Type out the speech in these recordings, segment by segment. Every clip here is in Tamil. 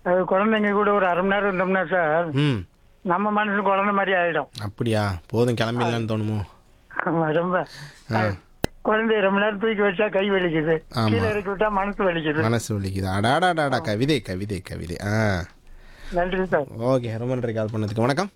அது குழந்தைங்க கூட ஒரு அரை மணி நேரம் இருந்தோம்னா சார் ம் நம்ம மனசு குழந்தை மாதிரி ஆயிடும் அப்படியா போதும் கிளம்பிடலான்னு தோணுமோ ஆமா, ரொம்ப ஆ. குழந்தைய ரொம்ப நேரம் தூக்கி வச்சா கை வலிக்குது ஆமா. கீழே இறக்கி விட்டா மனசு வலிக்குது மனசு வலிக்குது அடாடாடாடா கவிதை கவிதை கவிதை ஆ நன்றி சார் ஓகே ரொம்ப நன்றி கால் பண்ணதுக்கு வணக்கம்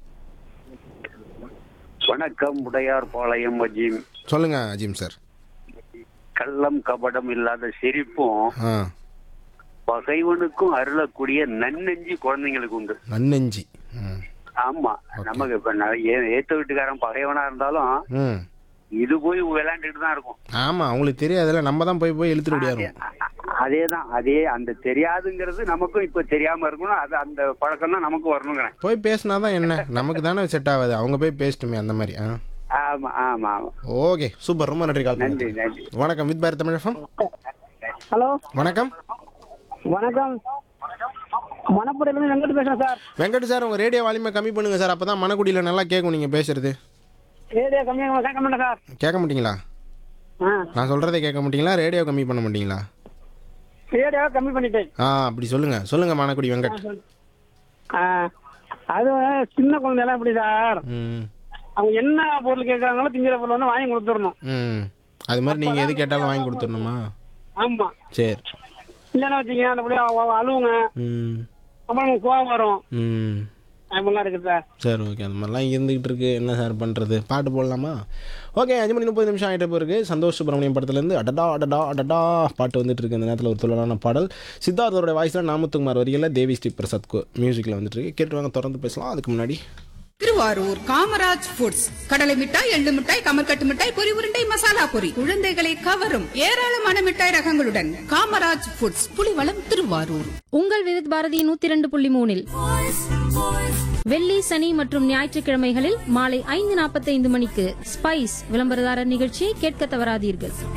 வணக்கம் உடையார் பாளையம் அஜீம் சொல்லுங்க அஜீம் சார் கள்ளம் கபடம் இல்லாத சிரிப்பும் ஆ பகைவனுக்கும் அருளக்கூடிய நன்னெஞ்சி குழந்தைங்களுக்கு உண்டு நன்னெஞ்சி ம் ஆமா நமக்கு இப்ப நான் ஏ- ஏத்த வீட்டுக்காரன் பகைவனா இருந்தாலும் ம் இது போய் விளையாண்டுட்டு தான் இருக்கும் ஆமாம் அவங்களுக்கு தெரியாதுல்ல நம்ம தான் போய் போய் இழுத்துட்டு ஓடியாருவோம் அதேதான் அதே அந்த தெரியாதுங்கிறது நமக்கும் இப்ப தெரியாம இருக்கணும் அது அந்த பழக்கம் தான் நமக்கு வரணுங்கிறேன் போய் பேசினா தான் என்ன நமக்கு தானே செட் ஆகாது அவங்க போய் பேசட்டுமே அந்த மாதிரி ஆ ஆமா ஆமா ஆமா ஓகே சூப்பர் ரொம்ப நன்றி கால் நன்றி பண்ணதுக்கு நன்றி வணக்கம் வித் பாரத் தமிழகம் ஹலோ வணக்கம் வணக்கம் மணப்புறையிலிருந்து வெங்கட் பேசுறேன் சார் வெங்கட் சார் உங்கள் ரேடியோ வால்யூமை கம்மி பண்ணுங்க சார் அப்போ தான் மனக்குடியில் நல்லா கேட்கும் நீங்கள் பேசுறது ரேடியோ கம்மியாக கேட்க மாட்டேன் சார் கேட்க மாட்டீங்களா ஆ நான் சொல்கிறதே கேட்க மாட்டீங்களா ரேடியோ கம்மி பண்ண மாட்டீங்களா ரேடியோவை கம்மி பண்ணிட்டேன் ஆ அப்படி சொல்லுங்கள் சொல்லுங்கள் மணக்குடி வெங்கட் ஆ அது சின்ன குழந்தையெல்லாம் எப்படி சார் ம் அவங்க என்ன பொருள் கேட்குறாங்களோ திங்கிற பொருள் வந்து வாங்கி கொடுத்துடணும் ம் அது மாதிரி நீங்கள் எது கேட்டாலும் வாங்கி கொடுத்துடணுமா ஆமா சரி இல்லைன்னா வச்சுக்கங்க அந்த பிள்ளை அவ- அவ அழுவுங்க ம் அப்புறம் எனக்கு கோவம் வரும் ம் அப்படிலாம் இருக்குது சார் சரி ஓகே அந்த மாதிரிலாம் இருந்துகிட்டு இருக்கு என்ன சார் பண்ணுறது பாட்டு போடலாமா ஓகே அஞ்சு மணி முப்பது நிமிஷம் ஆகிட்ட பிறகு சந்தோஷ் சுப்ரமணியம் படத்துலேருந்து அடடா அடடா அடடா பாட்டு வந்துட்டு இருக்கு இந்த நேரத்தில் ஒரு துள்ளலான பாடல் சித்தார்த்தோட வாய்ஸில் நாமத்துக்குமார் வரிகளில் தேவி ஸ்ரீ பிரசாத் மியூசிக்கில் வந்துட்டு இருக்கு கேட்டு வாங்க தொடர்ந்து பேசலாம் அதுக்கு முன்னாடி திருவாரூர் காமராஜ் ஃபுட்ஸ் கடலை மிட்டாய் எள்ளு மிட்டாய் கமர்கட்டு மிட்டாய் பொரி உருண்டை மசாலா பொரி குழந்தைகளை கவரும் ஏராளமான மிட்டாய் ரகங்களுடன் காமராஜ் ஃபுட்ஸ் புலிவளம் திருவாரூர் உங்கள் விவித் பாரதி நூத்தி இரண்டு புள்ளி மூணில் வெள்ளி சனி மற்றும் ஞாயிற்றுக்கிழமைகளில் மாலை ஐந்து நாற்பத்தைந்து மணிக்கு ஸ்பைஸ் விளம்பரதாரர் நிகழ்ச்சியை கேட்க தவறாதீர்கள்